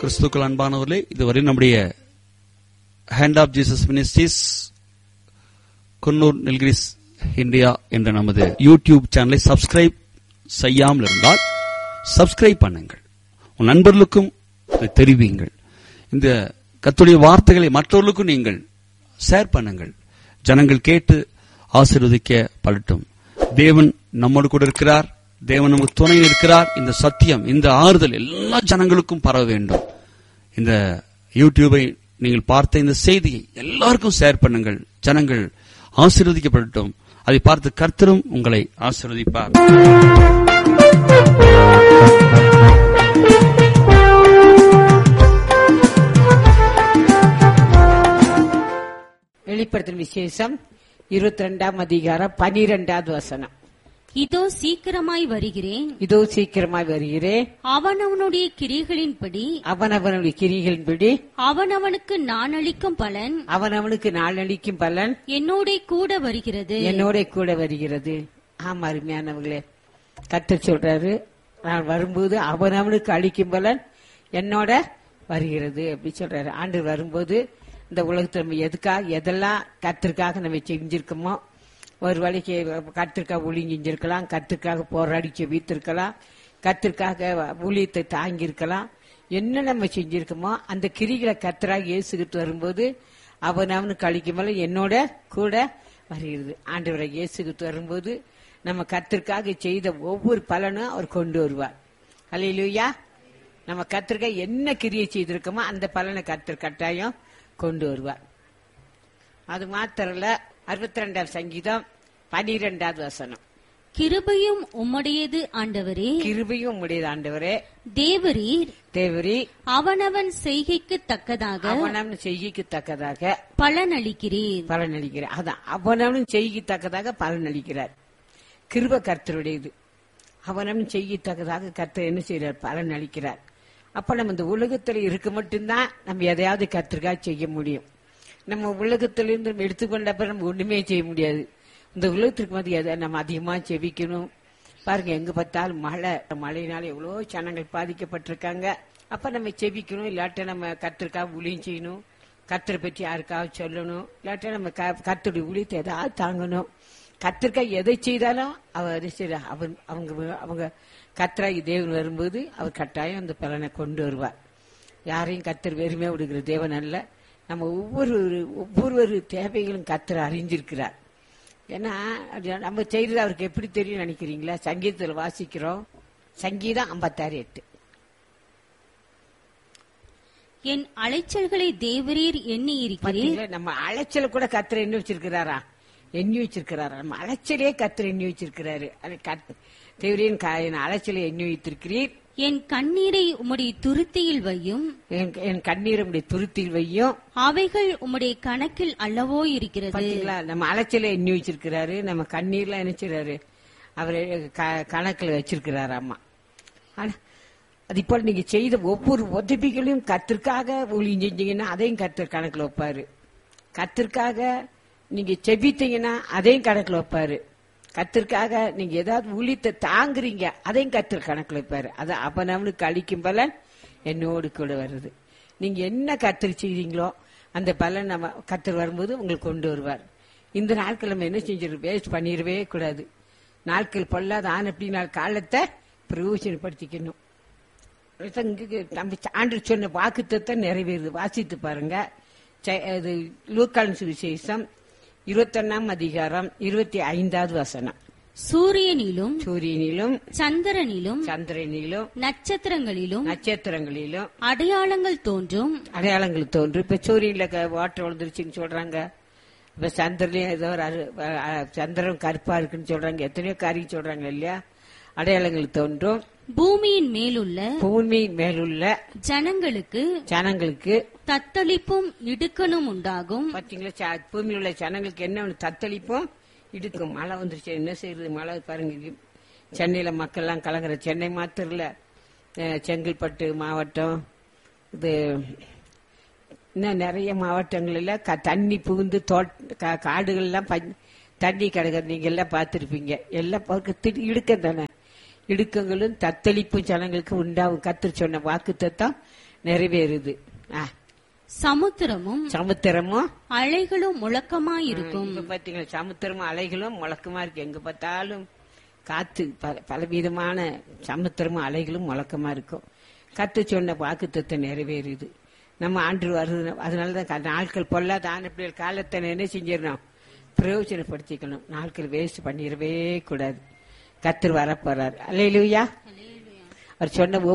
கிறிஸ்துக்கள் அன்பானவர்களே இதுவரை நம்முடைய hand of Jesus ministries Coonoor Nilgiris India என்ற நமது யூடியூப் சேனலை சப்ஸ்கிரைப் செய்யாமல் இருந்தால் சப்ஸ்கிரைப் பண்ணுங்கள் உன் நண்பர்களுக்கும் இதை தெரிவியுங்கள் இந்த கத்துடைய வார்த்தைகளை மற்றவர்களுக்கும் நீங்கள் ஷேர் பண்ணுங்கள் ஜனங்கள் கேட்டு ஆசீர்வதிக்க படட்டும் தேவன் நம்மோடு கூட இருக்கிறார் தேவன் நமக்கு துணை இருக்கிறார் இந்த சத்தியம் இந்த ஆறுதல் எல்லா ஜனங்களுக்கும் பரவ வேண்டும் இந்த யூடியூபை நீங்கள் பார்த்த இந்த செய்தியை எல்லாருக்கும் ஷேர் பண்ணுங்கள் ஜனங்கள் ஆசீர்வதிக்கப்படட்டும் அதை பார்த்து கர்த்தரும் உங்களை ஆசீர்வதிப்பார் வெளிப்படுத்தும் விசேஷம் இருபத்தி ரெண்டாம் அதிகாரம் பனிரெண்டாவது வசனம் இதோ சீக்கிரமாய் வருகிறேன் இதோ சீக்கிரமாய் வருகிறேன் அவனவனுடைய கிரிகளின்படி அவனவனுடைய கிரிகளின்படி அவனவனுக்கு நான் அளிக்கும் பலன் அவனவனுக்கு நாளளிக்கும் பலன் என்னோட கூட வருகிறது என்னோட கூட வருகிறது ஆமா அருமையானவங்களே கத்தர் சொல்றாரு நான் வரும்போது அவனவனுக்கு அளிக்கும் பலன் என்னோட வருகிறது அப்படி சொல்றாரு ஆண்டு வரும்போது இந்த உலகத்துல நம்ம எதுக்காக எதெல்லாம் கத்திற்காக நம்ம செஞ்சிருக்கோமோ ஒரு வேலைக்கு கத்திற்காக ஊழி செஞ்சிருக்கலாம் கத்திற்காக போராடி செவித்திருக்கலாம் கத்திற்காக ஊழியத்தை தாங்கியிருக்கலாம் என்ன நம்ம செஞ்சிருக்கோமோ அந்த கிரிகளை கத்தராக இயேசுகிட்டு வரும்போது அவன் அவனுக்கு அளிக்கும் போல என்னோட கூட வருகிறது ஆண்டவரை இயேசுகிட்டு வரும்போது நம்ம கத்திற்காக செய்த ஒவ்வொரு பலனும் அவர் கொண்டு வருவார் அல்லையா நம்ம கத்திற்காக என்ன கிரியை செய்திருக்கோமோ அந்த பலனை கத்தர் கட்டாயம் கொண்டு வருவார் அது மாத்திரல அறுபத்தி ரெண்டாம் சங்கீதம் பனிரெண்டாவது வசனம் கிருபையும் உம்முடையது ஆண்டவரே கிருபையும் உடையது ஆண்டவரே தேவரீர் தேவரி அவனவன் செய்கைக்கு தக்கதாக அவனவன் செய்கைக்கு தக்கதாக பலன் அளிக்கிறீர் பலன் அளிக்கிறார் அதான் அவனவன் செய்கி தக்கதாக பலன் அளிக்கிறார் கிருப கர்த்தருடையது அவனவன் செய்கி தக்கதாக கர்த்தர் என்ன செய்யறார் பலன் அளிக்கிறார் அப்ப நம்ம இந்த உலகத்துல இருக்க மட்டும்தான் நம்ம எதையாவது கர்த்தருக்காக செய்ய முடியும் நம்ம உலகத்திலிருந்து நம்ம எடுத்துக்கொண்டப்ப நம்ம ஒண்ணுமே செய்ய முடியாது இந்த உலகத்திற்கு வந்து எதை நம்ம அதிகமா செவிக்கணும் பாருங்க எங்க பார்த்தாலும் மழை மழையினால எவ்வளோ ஜனங்கள் பாதிக்கப்பட்டிருக்காங்க அப்ப நம்ம செவிக்கணும் இல்லாட்ட நம்ம கத்திற்காக ஊழியம் செய்யணும் கத்தரை பற்றி யாருக்காவது சொல்லணும் இல்லாட்ட நம்ம கத்தருடைய ஊழியத்தை ஏதாவது தாங்கணும் கத்திற்காக எதை செய்தாலும் அவர் சரி அவன் அவங்க அவங்க கத்தராகி தேவன் வரும்போது அவர் கட்டாயம் அந்த பலனை கொண்டு வருவார் யாரையும் கத்தர் வெறுமையா விடுகிற தேவன் அல்ல நம்ம ஒவ்வொரு ஒவ்வொரு தேவைகளும் கத்தர் அறிஞ்சிருக்கிறார் ஏன்னா அது நம்ம செய்யறது அவருக்கு எப்படி தெரியும் நினைக்கிறீங்களா சங்கீதத்தில் வாசிக்கிறோம் சங்கீதம் ஐம்பத்தாறு எட்டு என் அலைச்சல்களை தேவரீர் எண்ணி இருக்கிறீர் பாத்தீங்களா நம்ம அலைச்சல கூட கத்திர எண்ணி வச்சிருக்கிறாரா எண்ணி வச்சிருக்கிறாரா நம்ம அலைச்சலே கத்திர எண்ணி வச்சிருக்கிறாரு அது கத் தேவரின் என் அலைச்சலை எண்ணி வைத்திருக்கிறீர் என் கண்ணீரை உம்முடைய துருத்தியில் வையும் என் என் கண்ணீர் உடைய துருத்தில் வையும் அவைகள் உம்முடைய கணக்கில் அல்லவோ இருக்கிறது பாத்தீங்களா நம்ம அலைச்சலை எண்ணி வச்சிருக்கிறாரு நம்ம கண்ணீர்லாம் நினைச்சிறாரு அவரை க- கணக்குல வச்சிருக்கிறாரு அம்மா ஆனா அது இப்போ நீங்க செய்த ஒவ்வொரு உதவிகளையும் கத்திற்காக ஊழியம் செஞ்சீங்கன்னா அதையும் கத்தர் கணக்குல வைப்பாரு கத்திற்காக நீங்க செபித்தீங்கன்னா அதையும் கணக்குல வைப்பாரு கத்திற்காக நீங்க ஏதாவது ஊழியத்தை தாங்குறீங்க அதையும் கத்தர் கணக்குல வைப்பாரு அது அவனவனுக்கு அளிக்கும் பலன் என்னோடு கூட வருது நீங்க என்ன கத்தர் செய்றீங்களோ அந்த பலன் நம்ம கத்தர் வரும்போது உங்களுக்கு கொண்டு வருவார் இந்த நாட்கள் நம்ம என்ன செஞ்சிரு வேஸ்ட் பண்ணிடவே கூடாது நாட்கள் பொல்லாத ஆன அப்படி நாள் காலத்தை பிரயோஜனப்படுத்திக்கணும் அதான் இங்க நம்ம ஆண்டு சொன்ன வாக்குத்தத்தை நிறைவேறுது வாசித்து பாருங்க ச- அது லூக்கான் சுவிசேஷம் இருபத்தொன்னாம் அதிகாரம் இருபத்தி ஐந்தாவது வசனம் சூரியனிலும் சூரியனிலும் சந்திரனிலும் சந்திரனிலும் நட்சத்திரங்களிலும் நட்சத்திரங்களிலும் அடையாளங்கள் தோன்றும் அடையாளங்கள் தோன்றும் இப்ப சூரியன்ல க- வாட்டர் விழுந்துருச்சுன்னு சொல்றாங்க இப்ப சந்திரலையும் ஏதோ ஒரு அரு- அ- அ- சந்திரன் கருப்பா இருக்குன்னு சொல்றாங்க எத்தனையோ காரியம் சொல்றாங்க இல்லையா அடையாளங்கள் தோன்றும் பூமியின் மேலுள்ள பூமி மேலுள்ள ஜனங்களுக்கு ஜனங்களுக்கு தத்தளிப்பும் இடுக்கணும் உண்டாகும் பாத்தீங்களா ச- பூமியில் உள்ள ஜனங்களுக்கு என்ன ஒண்ணு தத்தளிப்பும் இடுக்கும் மழை வந்துருச்சு என்ன செய்யறது மழை பாருங்க இங்க சென்னையில மக்கள் எல்லாம் கலங்குற சென்னை மாத்திரம் இல்ல அஹ், செங்கல்பட்டு மாவட்டம் இது இன்னும் நிறைய மாவட்டங்கள்ல க- தண்ணி புகுந்து தோட் கா- காடுகள்லாம் பஞ்- தண்ணி கிடக்குறது நீங்க எல்லாம் பார்த்திருப்பீங்க எல்லாம் பார்க்க இடுக்கம் தானே இடுக்கங்களும் தத்தளிப்பும் ஜனங்களுக்கு உண்டாகும் கத்து சொன்ன வாக்கு தத்தம் நிறைவேறுது ஆ, சமுத்திரமும் சமுத்திரமும் அலைகளும் முழக்கமாயிருக்கும் இப்ப பாத்தீங்களா சமுத்திரமும் அலைகளும் முழக்கமா இருக்கு எங்க பார்த்தாலும் காத்து பல- பலவிதமான சமுத்திரமும் அலைகளும் முழக்கமா இருக்கும் கத்து சொன்ன வாக்குத்தத்தை நிறைவேறுது நம்ம ஆண்டு வருது அதனாலதான் க- நாட்கள் பொல்லாத ஆண்டு காலத்தை என்ன செஞ்சிடணும் பிரயோஜனப்படுத்திக்கணும் நாட்கள் வேஸ்ட் பண்ணிடவே கூடாது கத்தர் வரப்போறார் அல்லையிலுயா அவர் சொன்ன